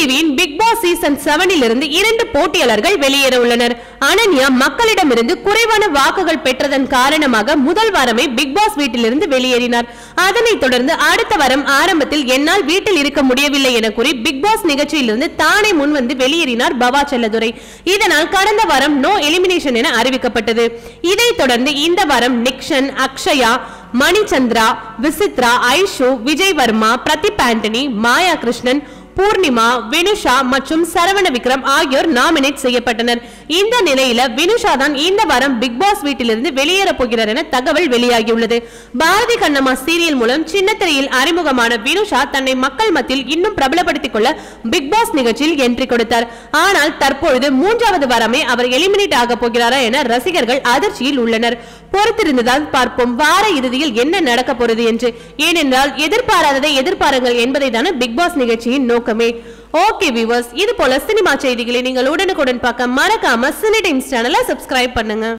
டிவியின் big Boss season செவனில் இருந்து இரண்டு போட்டியாளர்கள் வெளியேற உள்ளனர் அனன்யா மக்களிடமிருந்து குறைவான வாக்குகள் பெற்றதன் காரணமாக முதல் வாரமே பிக் பாஸ் வீட்டிலிருந்து வெளியேறினார் அதனைத் தொடர்ந்து அடுத்த வாரம் ஆரம்பத்தில் என்னால் வீட்டில் இருக்க முடியவில்லை என கூறி பிக் பாஸ் நிகழ்ச்சியிலிருந்து தானே முன்வந்து வெளியேறினார் பவா செல்லதுரை இதனால் கடந்த வாரம் நோ எலிமினேஷன் என அறிவிக்கப்பட்டது இதைத் தொடர்ந்து இந்த வாரம் நிக்ஷன் அக்ஷயா மணிச்சந்திரா விசித்ரா ஐஷு விஜய் வர்மா பிரதீப் ஆண்டனி மாயா கிருஷ்ணன் பூர்ணிமா வினுஷா மற்றும் சரவண விக்ரம் ஆகியோர் நாமினேட் செய்யப்பட்டனர் இந்த நிலையில வினுஷா தான் இந்த வாரம் பிக் பாஸ் வீட்டிலிருந்து வெளியேற போகிறார் என தகவல் வெளியாகியுள்ளது பாரதி கண்ணம்மா சீரியல் மூலம் சின்ன திரையில் அறிமுகமான வினுஷா தன்னை மக்கள் மத்தியில் இன்னும் பிரபலப்படுத்திக் கொள்ள பிக் பாஸ் நிகழ்ச்சியில் என்ட்ரி கொடுத்தார் ஆனால் தற்பொழுது மூன்றாவது வாரமே அவர் எலிமினேட் ஆக போகிறாரா என ரசிகர்கள் அதிர்ச்சியில் உள்ளனர் பொறுத்திருந்துதான் பார்ப்போம் வார இறுதியில் என்ன நடக்க போறது என்று ஏனென்றால் எதிர்பாராததை எதிர்பாருங்கள் என்பதை தானே பிக் பாஸ் நிகழ்ச்சியின் நோக்கமே ஓகே வியூவர்ஸ் இது போல சினிமா செய்திகளை நீங்கள் உடனுக்குடன் பார்க்க மறக்காம சினி டைம்ஸ் சேனலை சப்ஸ்கிரைப் பண்ணுங்க